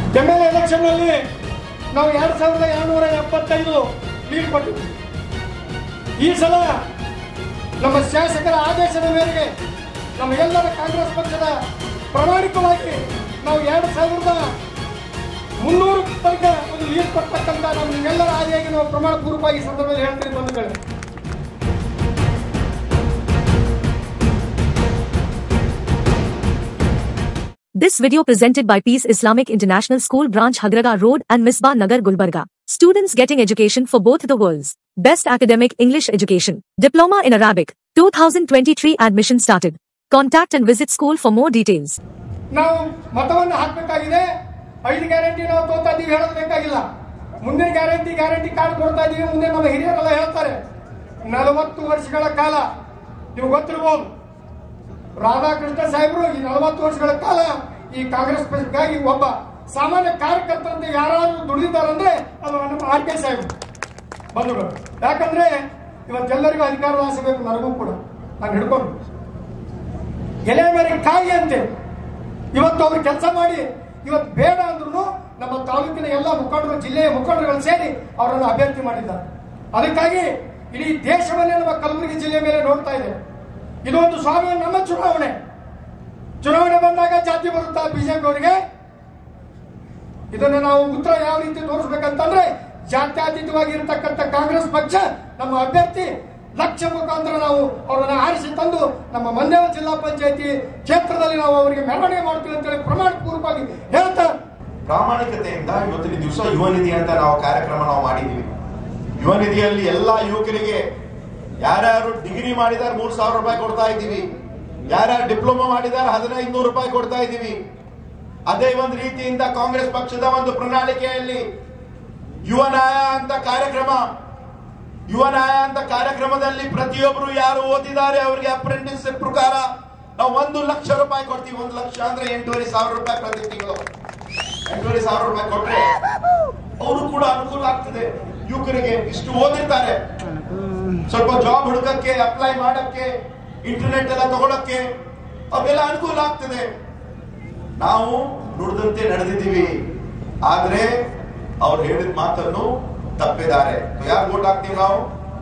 M L election ನಲ್ಲಿ ನಾವು ಎರಡ್ ಸಾವಿರದ ಏಳ್ನೂರ ಎಪ್ಪತ್ತೈದು ಲೀಡ್ ಕೊಟ್ಟಿದ್ವಿ ಈ ಸಲ ನಮ್ಮ ಶಾಸಕರ ಆದೇಶದ ಮೇರೆಗೆ ನಮ್ಮ ಎಲ್ಲರ ಕಾಂಗ್ರೆಸ್ ಪಕ್ಷದ ಪ್ರಾಮಾಣಿಕವಾಗಿ ನಾವು ಎರಡು ಸಾವಿರದ ಮುನ್ನೂರು ತನಕ ಒಂದು ಲೀಡ್ ಕೊಡ್ತಕ್ಕಂಥ ನಾವು ನಿಮ್ಮೆಲ್ಲರ ಆದಿಯಾಗಿ ನಾವು ಪ್ರಮಾಣ ಪೂರ್ವಕವಾಗಿ ಈ ಸಂದರ್ಭದಲ್ಲಿ ಹೇಳ್ತೀವಿ ಬಂಧುಗಳೇ This video presented by Peace Islamic International School Branch Hagraga Road and Misbah Nagar Gulbarga. Students getting education for both the worlds. Best academic English education. Diploma in Arabic. 2023 admission started. Contact and visit school for more details. ನಾವು ಮತವನ್ನು ಹಾಕಬೇಕಾಗಿದೆ ಐದು guarantee ನಾವು ತೋತಾ ಇದೀವಿ ಹೇಳೋದು ಬೇಕಾಗಿಲ್ಲ ಮುಂದಿನ guarantee guarantee card ಕೊಡ್ತಾ ಇದೀವಿ ಮುಂದೆ ನಮ್ಮ ಹಿರಿಯರೆಲ್ಲ ಹೇಳ್ತಾರೆ ನಲವತ್ತು ವರ್ಷಗಳ ಕಾಲ ನೀವು ಗೊತ್ತಿರ್ಬೋದು ರಾಧಾಕೃಷ್ಣ ಸಾಹೇಬರು ಈ ನಲವತ್ತು ವರ್ಷಗಳ ಕಾಲ ಈ ಕಾಂಗ್ರೆಸ್ ಪಕ್ಷಕ್ಕಾಗಿ ಒಬ್ಬ ಸಾಮಾನ್ಯ ಕಾರ್ಯಕರ್ತರಂತೆ ಯಾರಾದ್ರೂ ದುಡಿದಿದ್ದಾರಂದ್ರೆ ಅದು ನಮ್ಮ ಆರ್ ಕೆ ಸಾಹೇಬರು ಬಂಧುಗಳು ಯಾಕಂದ್ರೆ ಇವತ್ತೆಲ್ಲರಿಗೂ ಅಧಿಕಾರದ ಆಸೆ ಬೇಕು ನನಗೂ ಕೂಡ ನಾನು ಹಿಡ್ಕೊಂಡು ಎಲೆ ಮೇಲೆ ಕಾಯಿ ಅಂತೆ ಇವತ್ತು ಅವ್ರು ಕೆಲಸ ಮಾಡಿ ಇವತ್ತು ಬೇಡ ಅಂದ್ರೂ ನಮ್ಮ ತಾಲೂಕಿನ ಎಲ್ಲ ಮುಖಂಡರು ಜಿಲ್ಲೆಯ ಮುಖಂಡರುಗಳು ಸೇರಿ ಅವರನ್ನು ಅಭ್ಯರ್ಥಿ ಮಾಡಿದ್ದಾರೆ ಅದಕ್ಕಾಗಿ ಇಡೀ ದೇಶವನ್ನೇ ನಮ್ಮ ಕಲಬುರಗಿ ಜಿಲ್ಲೆ ಮೇಲೆ ನೋಡ್ತಾ ಇದೆ ಇದೊಂದು ಸ್ವಾಮಿ ನಮ್ಮ ಚುನಾವಣೆ ಚುನಾವಣೆ ಬಂದಾಗ ಜಾತಿ ಬರುತ್ತಾ ಬಿಜೆಪಿ ಅವರಿಗೆ ಇದನ್ನು ನಾವು ಉತ್ತರ ಯಾವ ರೀತಿ ತೋರಿಸ್ಬೇಕಂತಂದ್ರೆ ಜಾತ್ಯತೀತವಾಗಿ ಇರತಕ್ಕಂಥ ಕಾಂಗ್ರೆಸ್ ಪಕ್ಷ ನಮ್ಮ ಅಭ್ಯರ್ಥಿ ಲಕ್ಷ ಮುಖಾಂತರ ನಾವು ಅವರನ್ನು ಆರಿಸಿ ತಂದು ನಮ್ಮ ಮಂಡ್ಯ ಜಿಲ್ಲಾ ಪಂಚಾಯತಿ ಕ್ಷೇತ್ರದಲ್ಲಿ ನಾವು ಅವರಿಗೆ ಮೆರವಣಿಗೆ ಮಾಡ್ತೀವಿ ಅಂತೇಳಿ ಪ್ರಮಾಣ ಪೂರ್ವಕವಾಗಿ ಹೇಳ್ತಾ ಪ್ರಾಮಾಣಿಕತೆಯಿಂದ ಇವತ್ತಿನ ದಿವಸ ಯುವ ನಿಧಿ ಅಂತ ನಾವು ಕಾರ್ಯಕ್ರಮ ನಾವು ಮಾಡಿದೀವಿ ಯುವ ನಿಧಿಯಲ್ಲಿ ಎಲ್ಲಾ ಯುವಕರಿಗೆ ಯಾರ್ಯಾರು ಡಿಗ್ರಿ ಮಾಡಿದಾರೆ ಮೂರ್ ಸಾವಿರ ರೂಪಾಯಿ ಕೊಡ್ತಾ ಇದ್ದೀವಿ ಯಾರ್ಯಾರು ಡಿಪ್ಲೊಮಾ ಮಾಡಿದಾರೆ ಹದಿನೈದು ನೂರು ರೂಪಾಯಿ ಕೊಡ್ತಾ ಇದ್ದೀವಿ ಅದೇ ಒಂದು ರೀತಿಯಿಂದ ಕಾಂಗ್ರೆಸ್ ಪಕ್ಷದ ಒಂದು ಪ್ರಣಾಳಿಕೆಯಲ್ಲಿ ಯುವ ನ್ಯಾಯ ಅಂತ ಕಾರ್ಯಕ್ರಮ ಯುವ ನ್ಯಾಯ ಅಂತ ಕಾರ್ಯಕ್ರಮದಲ್ಲಿ ಪ್ರತಿಯೊಬ್ಬರು ಯಾರು ಓದಿದ್ದಾರೆ ಅವರಿಗೆ ಅಪ್ರೆಂಟಿಸ್ ಪ್ರಕಾರ ನಾವು ಒಂದು ಲಕ್ಷ ರೂಪಾಯಿ ಕೊಡ್ತೀವಿ ಒಂದು ಲಕ್ಷ ಅಂದ್ರೆ ಎಂಟೂವರೆ ಸಾವಿರ ರೂಪಾಯಿ ಪ್ರತಿ ತಿಂಗಳು ಎಂಟೂವರೆ ಸಾವಿರ ರೂಪಾಯಿ ಕೊಟ್ರೆ ಅವರು ಕೂಡ ಅನುಕೂಲ ಆಗ್ತದೆ ಯುವಕರಿಗೆ ಇಷ್ಟು ಓದಿರ್ತಾರೆ ಸ್ವಲ್ಪ ಜಾಬ್ ಹುಡುಕಕ್ಕೆ ಅಪ್ಲೈ ಮಾಡಕ್ಕೆ ಇಂಟರ್ನೆಟ್ ಎಲ್ಲ ತಗೊಳಕ್ಕೆ ಅವೆಲ್ಲ ಅನುಕೂಲ ಆಗ್ತದೆ ನಾವು ನುಡಿದಂತೆ ನಡೆದಿದ್ದೀವಿ ಆದ್ರೆ ಅವ್ರು ಹೇಳಿದ ಮಾತನ್ನು ತಪ್ಪಿದ್ದಾರೆ ಯಾರು ವೋಟ್ ಹಾಕ್ತೀವಿ ನಾವು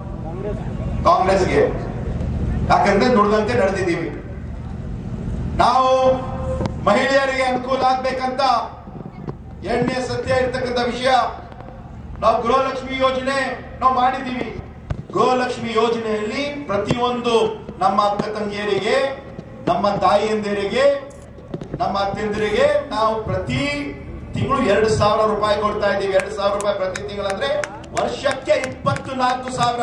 ಕಾಂಗ್ರೆಸ್ಗೆ ಯಾಕಂದ್ರೆ ನುಡಿದಂತೆ ನಡೆದಿದ್ದೀವಿ ನಾವು ಮಹಿಳೆಯರಿಗೆ ಅನುಕೂಲ ಆಗ್ಬೇಕಂತ ಎಣ್ಣೆ ಸತ್ಯ ಇರ್ತಕ್ಕಂಥ ವಿಷಯ ನಾವು ಗೃಹಲಕ್ಷ್ಮಿ ಯೋಜನೆ ನಾವು ಮಾಡಿದ್ದೀವಿ ಗೃಹಲಕ್ಷ್ಮಿ ಯೋಜನೆಯಲ್ಲಿ ಪ್ರತಿಯೊಂದು ನಮ್ಮ ಅಕ್ಕ ತಂಗಿಯರಿಗೆ ನಮ್ಮ ತಾಯಿಯಂದಿರಿಗೆ ನಮ್ಮ ಅತ್ತೆಂದಿರಿಗೆ ನಾವು ಪ್ರತಿ ತಿಂಗಳು ಎರಡು ಸಾವಿರ ರೂಪಾಯಿ ಕೊಡ್ತಾ ಇದ್ದೀವಿ ಎರಡು ಸಾವಿರ ರೂಪಾಯಿ ಪ್ರತಿ ತಿಂಗಳಂದ್ರೆ ವರ್ಷಕ್ಕೆ ಇಪ್ಪತ್ತು ನಾಲ್ಕು ಸಾವಿರ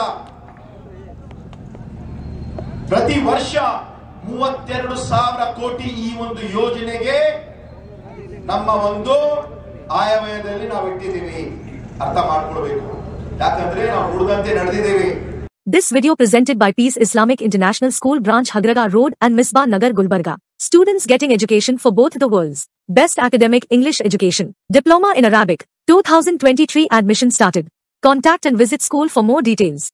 ಪ್ರತಿ ವರ್ಷ ಮೂವತ್ತೆರಡು ಸಾವಿರ ಕೋಟಿ ಈ ಒಂದು ಯೋಜನೆಗೆ ನಮ್ಮ ಒಂದು ಆಯವ್ಯಯದಲ್ಲಿ ನಾವು ಇಟ್ಟಿದ್ದೀವಿ ಅರ್ಥ ಮಾಡ್ಕೊಳ್ಬೇಕು ಯಾಕಂದ್ರೆ ನಾವು ನುಡಿದಂತೆ ನಡೆದಿದ್ದೀವಿ This video presented by Peace Islamic International School Branch Hagraga Road and Misbah Nagar Gulbarga. Students getting education for both the worlds. Best academic English education. Diploma in Arabic. 2023 admission started. Contact and visit school for more details.